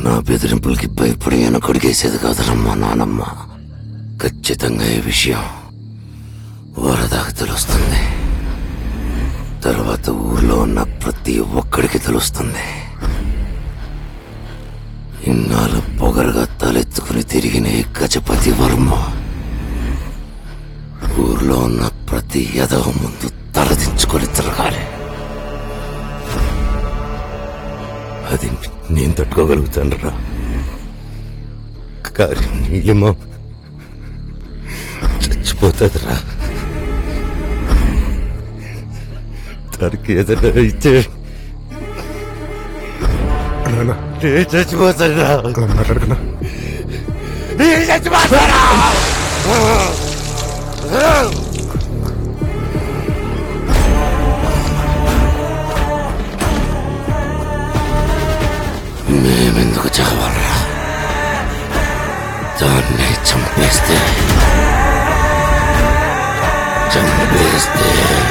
నా బెదిరింపులకి భయపడి వెనకొడిగేసేది కాదరా మా నానమ్మ ఖచ్చితంగా ఈ విషయం వరదాకు తెలుస్తుంది తర్వాత ఊర్లో ఉన్న ప్రతి ఒక్కడికి తెలుస్తుంది ఇన్నాళ్ళు పొగరుగా తలెత్తుకుని తిరిగిన ఈ గజపతి వర్మ ఊర్లో ఉన్న ప్రతి యదవ ముందు తలదించుకొని తిరగాలి అది నేను తట్టుకోగలుగుతాను రా కానీ నీలిమ చచ్చిపోతుందిరా దానికి ఏదైనా ఇచ్చే నాన్న నేను చచ్చిపోతారా అలా మాట్లాడకన్నా నేను చచ్చిపోతారా మేమెందుకు చావాలరా దాన్ని చంపేస్తే చంపేస్తే